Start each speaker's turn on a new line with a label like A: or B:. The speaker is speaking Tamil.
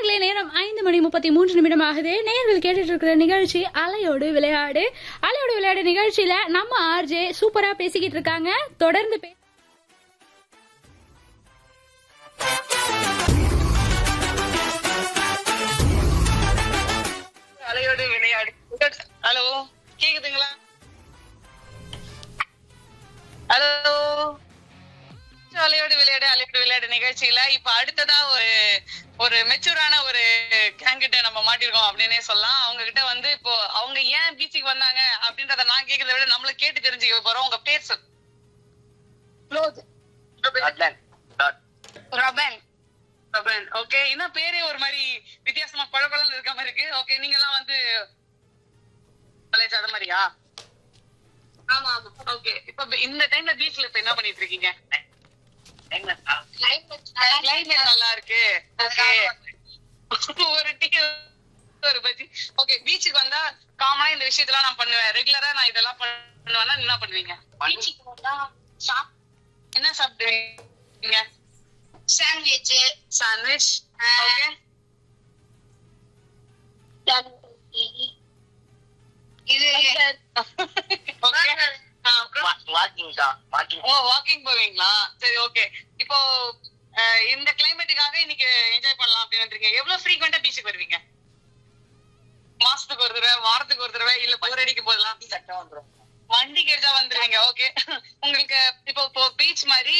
A: நேர்களே நேரம் ஐந்து மணி முப்பத்தி மூன்று நிமிடம் ஆகுது நேர்கள் கேட்டுட்டு இருக்கிற நிகழ்ச்சி அலையோடு விளையாடு அலையோடு விளையாடு நிகழ்ச்சியில நம்ம ஆர்ஜே சூப்பரா பேசிக்கிட்டு இருக்காங்க தொடர்ந்து பே-
B: அலையோடு விளையாடு ஹலோ கேக்குதுங்களா ஹலோ அலையோடு விளையாடு அலையோடு விளையாடு நிகழ்ச்சியில இப்ப அடுத்ததா ஒரு ஒரு மெச்சூரான ஒரு கேங் கிட்ட நம்ம மாட்டிருக்கோம் அப்படின்னே சொல்லலாம் அவங்க கிட்ட வந்து இப்போ அவங்க ஏன் பீச்சுக்கு வந்தாங்க அப்படின்றத நான் கேக்குறத விட நம்மள கேட்டு தெரிஞ்சுக்க போறோம் உங்க பேர் சொல் ரபன் ரபன் ஓகே இன்னும் பேரே ஒரு மாதிரி வித்தியாசமா குழப்பம் இருக்க மாதிரி இருக்கு ஓகே நீங்க எல்லாம் வந்து காலேஜ் அது மாதிரியா ஆமா ஆமா ஓகே இப்ப இந்த டைம்ல பீச்ல இப்ப என்ன பண்ணிட்டு இருக்கீங்க கிளைமேட் நல்லா இருக்கு ஓகே ஒரு டீ ஒரு பஜ்ஜி ஓகே பீச்சுக்கு வந்தா காமனா இந்த விஷயத்தெல்லாம் நான் பண்ணுவேன் ரெகுலரா நான் இதெல்லாம் பண்ணுவேன்னா என்ன பண்ணுவீங்க
C: பீச்சுக்கு வந்தா சாப்
B: என்ன சாப்பிடுவீங்க
C: சாண்ட்விச்
B: சாண்ட்விச் ஓகே
C: இது
B: ஓகே அப்புறம்
D: வாக்கிங் தான் வாக்கிங்
B: ஓ வாக்கிங் போவீங்களா சரி ஓகே இப்போ அஹ், இந்த கிளைமேட்டுக்காக இன்னைக்கு என்ஜாய் பண்ணலாம் அப்படின்னு வந்திருக்கீங்க எவ்வளவு ஃப்ரீக்வெண்டா பீச்சுக்கு வருவீங்க மாசத்துக்கு ஒரு தடவை வாரத்துக்கு ஒரு தடவை இல்ல போர் அடிக்கும் போதெல்லாம்
D: சட்டம் வந்துரும்
B: வண்டி கிடைச்சா வந்துருவீங்க ஓகே உங்களுக்கு இப்போ இப்போ பீச் மாதிரி